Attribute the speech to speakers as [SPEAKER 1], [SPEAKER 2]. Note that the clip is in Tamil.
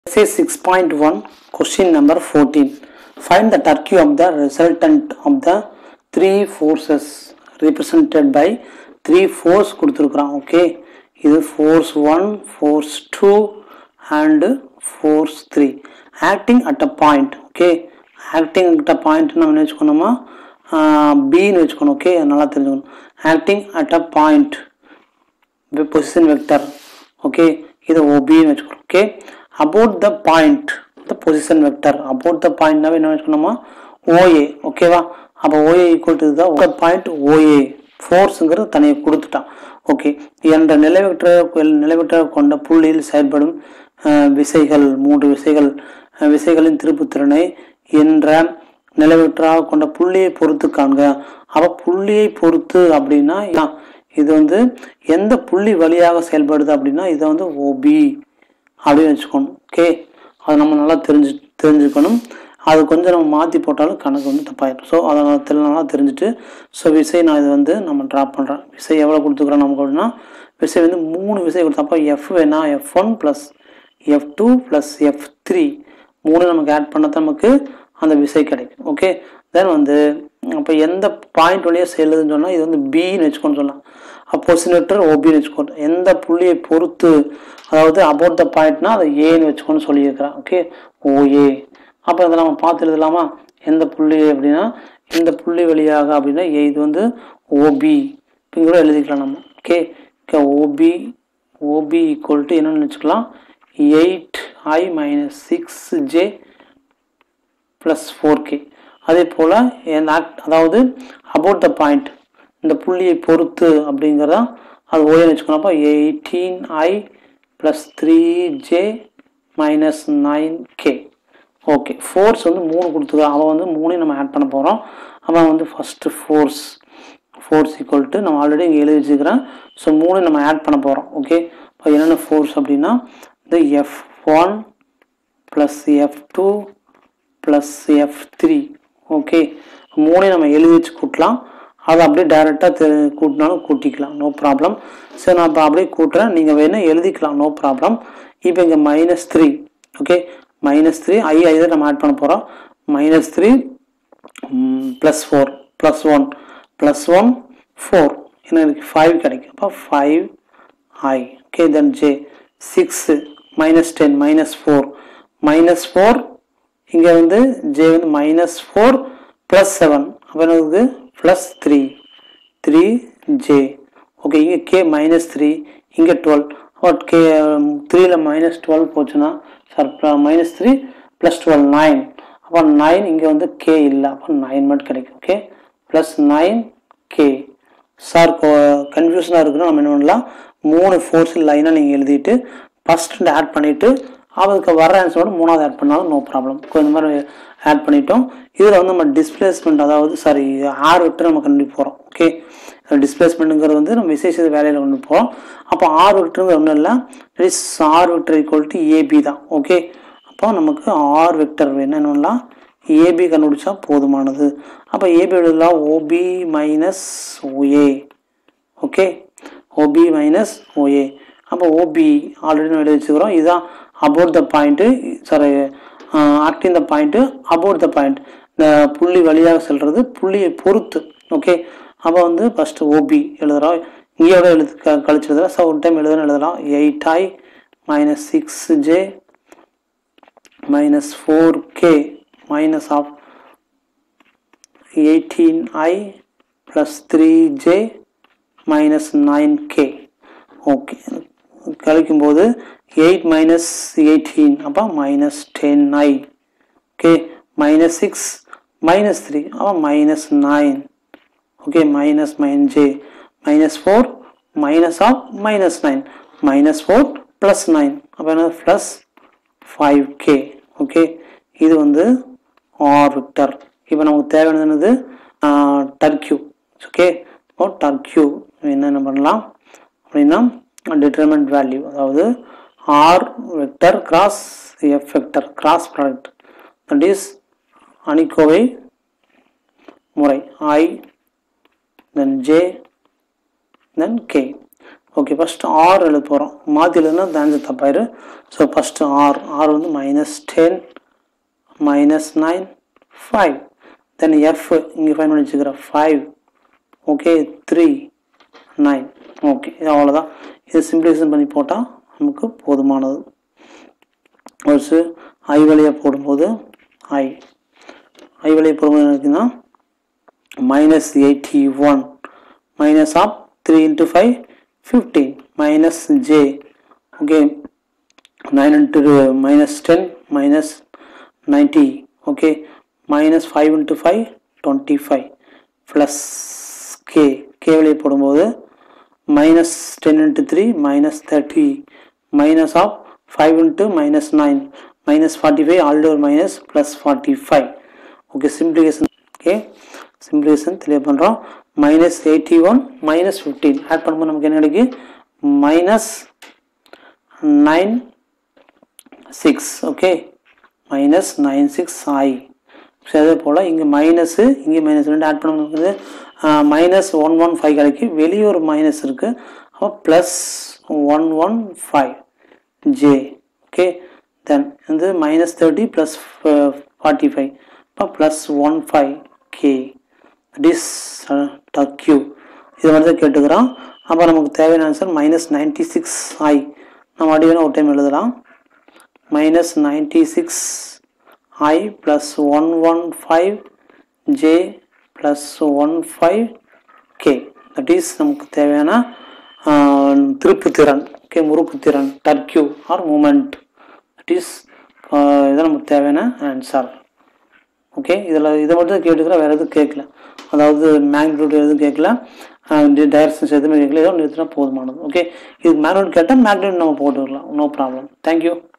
[SPEAKER 1] Say 6.1 question number 14. Find the turkey of the resultant of the three forces represented by three force கொடுத்துருக்குறான் ஓகே இது force one force two and force three acting at a point okay acting at a point நம்ம என்ன வச்சுக்கணுமா பின்னு வச்சுக்கணும் ஓகே நல்லா தெரிஞ்சுக்கணும் acting at a point position vector okay இது ஓபின்னு வச்சுக்கணும் okay about the point the position vector about the பாயிண்ட்னாவே என்ன வச்சுக்கணுமா ஓஏ ஓகேவா அப்போ ஓஏ ஈக்குவல் டு தான் பாயிண்ட் ஓஏ ஃபோர்ஸுங்கிறது தனியாக கொடுத்துட்டான் ஓகே என்ற நிலைவற்ற நிலைவற்ற கொண்ட புள்ளியில் செயல்படும் அஹ், விசைகள் மூன்று விசைகள் அஹ், விசைகளின் திருப்புத்திறனை என்ற நிலைவற்றாக கொண்ட புள்ளியை பொறுத்து காண்க அப்போ புள்ளியை பொறுத்து அப்படின்னா இதான். இது வந்து எந்த புள்ளி வழியாக செயல்படுது அப்படின்னா இதை வந்து ஓபி அப்படின்னு வச்சுக்கணும் ஓகே அதை நம்ம நல்லா தெரிஞ்சு தெரிஞ்சுக்கணும் அது கொஞ்சம் நம்ம மாற்றி போட்டாலும் கணக்கு வந்து தப்பாயிடும் ஸோ அதை நான் தெரி- நல்லா தெரிஞ்சுட்டு ஸோ விசை நான் இது வந்து நம்ம ட்ராப் பண்ணுறேன் விசை எவ்வளோ கொடுத்துக்குறோம் நமக்கு அப்படின்னா விசை வந்து மூணு விசை கொடுத்தப்போ எஃப் வேணா F one plus F two plus F three மூணு நமக்கு ஆட் பண்ண நமக்கு அந்த விசை கிடைக்கும் ஓகே தென் வந்து அப்போ எந்த பாயிண்ட் வழியாக செல்லுதுன்னு சொன்னால் இது வந்து பின்னு வச்சுக்கோன்னு சொல்லலாம் அப்போசினேட்டர் ஓபின்னு வச்சுக்கோங்க எந்த புள்ளியை பொறுத்து அதாவது அபவுட் த பாயிண்ட்னா அதை ஏன்னு வச்சுக்கோன்னு சொல்லியிருக்கிறேன் ஓகே ஓஏ அப்போ இதை நம்ம பார்த்து எழுதலாமா எந்த புள்ளி அப்படின்னா இந்த புள்ளி வழியாக அப்படின்னா ஏ இது வந்து ஓபி இங்கே கூட எழுதிக்கலாம் நம்ம okay OP OP equal to என்னன்னு வச்சுக்கலாம் eight I minus six J plus four K அதே போல் அதாவது அபவுட் த பாயிண்ட் இந்த புள்ளியை பொறுத்து அப்படிங்கிறத அது ஓஏன்னு வச்சுக்கணும் அப்போ eighteen I plus three J minus nine K okay force வந்து மூணு கொடுத்துருக்கோம் அவன் வந்து மூணையும் நம்ம ஆட் பண்ண போகிறோம் அவன் வந்து first force force equal to நம்ம ஆல்ரெடி இங்கே எழுதி வச்சுக்கிறேன் ஸோ மூணு நம்ம ஆட் பண்ண போகிறோம் ஓகே இப்போ என்னென்ன ஃபோர்ஸ் அப்படின்னா இந்த F one plus F two plus F three okay மூணையும் நம்ம எழுதி வச்சு கூட்டலாம் அதை அப்படியே டைரெக்டாக தெ கூட்டினாலும் கூட்டிக்கலாம் நோ ப்ராப்ளம் சரி நான் இப்போ அப்படியே கூட்டுறேன் நீங்கள் வேணால் எழுதிக்கலாம் நோ ப்ராப்ளம் இப்போ இங்கே minus three okay minus three I I நம்ம ஆட் பண்ண போகிறோம் minus three plus four plus one plus one four என்ன எனக்கு ஃபைவ் கிடைக்கும் அப்போ five I okay then J six minus ten minus four minus four இங்கே வந்து ஜே வந்து மைனஸ் ஃபோர் ப்ளஸ் செவன் அப்போ எனக்கு plus three three J okay இங்கே கே மைனஸ் த்ரீ இங்கே டுவெல் அப்போ கே த்ரீல மைனஸ் டுவெல் போச்சுன்னா sir minus three plus twelve nine அப்போ நைன் இங்கே வந்து கே இல்லை அப்போ நைன் மட்டும் கிடைக்கும் okay plus nine K sir கன்ஃபியூஷனாக இருக்குன்னா நம்ம என்ன பண்ணலாம் மூணு ஃபோர்ஸ் லைனாக நீங்கள் எழுதிட்டு ஃபஸ்ட் ஆட் பண்ணிவிட்டு அதுக்கு வர ஆன்சரோட மூணாவது ஆட் பண்ணாலும் நோ ப்ராப்ளம் இந்த மாதிரி ஆட் பண்ணிட்டோம் இதில் வந்து நம்ம டிஸ்பிளேஸ்மெண்ட் அதாவது சாரி ஆர் விட்டு நம்ம கண்டுபிடி போகிறோம் ஓகே டிஸ்பிளேஸ்மெண்ட்டுங்கிறது வந்து நம்ம விசேஷ வேலையில் கொண்டு போகிறோம் அப்போ ஆர் விக்டருங்கிறது ஒன்றும் இல்லை is R vector equal to AB தான் ஓகே அப்போ நமக்கு ஆர் வெக்டர் என்னென்னா ஏபி கண்டுபிடிச்சா போதுமானது அப்போ ஏபி எழுதலாம் OB minus OA okay OB minus OA அப்போ ஓபி ஆல்ரெடி நம்ம எழுதி வச்சுக்கிறோம் இதுதான் about the point sorry acting the point about the point இந்த புள்ளி வழியாக செல்றது புள்ளியை பொறுத்து ஓகே அப்போ வந்து ஃபஸ்ட்டு ஓபி எழுதுகிறோம் இங்கேயோட எழுது க கழிச்சு எழுதுறோம் ஸோ ஒரு டைம் எழுதுறோம் எழுதலாம் eight I minus six J minus four K minus of eighteen I plus three J minus nine K okay கழிக்கும்போது எயிட் மைனஸ் எயிட்டீன் அப்போ minus ten I okay minus six minus three அப்போ minus nine okay minus mine J minus four minus of minus nine minus four plus nine அப்போ என்ன ப்ளஸ் ஃபைவ் கே ஓகே இது வந்து ஆர் விக்டர் இப்போ நமக்கு தேவையானது என்னது டர்க்யூ ஓகே இப்போ டர்க்யூ என்னென்ன பண்ணலாம் அப்படின்னா டிட்டர்மெண்ட் வேல்யூ அதாவது R vector cross F vector cross product that is அணிக்கோவை முறை I then J then K okay first R எழுத போகிறோம் மாற்றி எழுதுனா இந்த ஆன்சர் தப்பாயிரு ஸோ ஃபஸ்ட்டு ஆர் ஆர் வந்து minus ten minus nine five then F இங்கே ஃபைன் பண்ணி வச்சுக்கிறேன் five okay three nine okay இது அவ்வளோதான் இது சிம்பிளிஃபிகேஷன் பண்ணி போட்டால் நமக்கு போதுமானது ஒரு ஐ வழியாக போடும்போது ஐ ஐ வழியாக போடும்போது என்ன இருக்குன்னா minus 81 minus of 3 into 5 15 minus j okay 9 into uh, minus 10 minus 90 okay minus 5 into 5 25 plus k k வெளியே போடும்போது minus 10 into 3 minus 30 minus of 5 into minus 9 minus 45 all over minus plus 45 okay simplification okay simplification தெளிவாக பண்ணுறோம் minus eighty one minus fifteen add பண்ணும்போது நமக்கு என்ன கிடைக்கு minus nine six okay minus nine six I so அதே போல் இங்கே மைனஸு இங்கே மைனஸ் ரெண்டு ஆட் பண்ணும்போது மைனஸ் ஒன் ஒன் ஃபைவ் கிடைக்கு வெளியே ஒரு மைனஸ் இருக்குது அப்போ plus one one five J okay then வந்து minus thirty plus forty five இப்போ plus one five K this torque இது மாதிரி தான் கேட்டுக்கிறோம் அப்போ நமக்கு தேவையான answer minus ninety six I நம்ம அடி வேணால் ஒரு டைம் எழுதலாம் minus ninety six I plus one one five J plus one five K that is நமக்கு தேவையான திருப்புத்திறன் ஓகே முறுக்குத்திறன் torque or moment that is இதான் நமக்கு தேவையான ஆன்சர் ஓகே இதில் இதை மட்டும் தான் கேட்டுக்கிறேன் வேறு எதுவும் கேட்கல அதாவது மேக்னிடியூட் எதுவும் கேட்கல டைரக்ஷன்ஸ் எதுவுமே கேட்கல ஏதோ நிறுத்தினா போதுமானது ஓகே இது மேக்னிடியூட் கேட்டால் மேக்னிடியூட் நம்ம போட்டுக்கலாம் நோ ப்ராப்ளம் தேங்க்யூ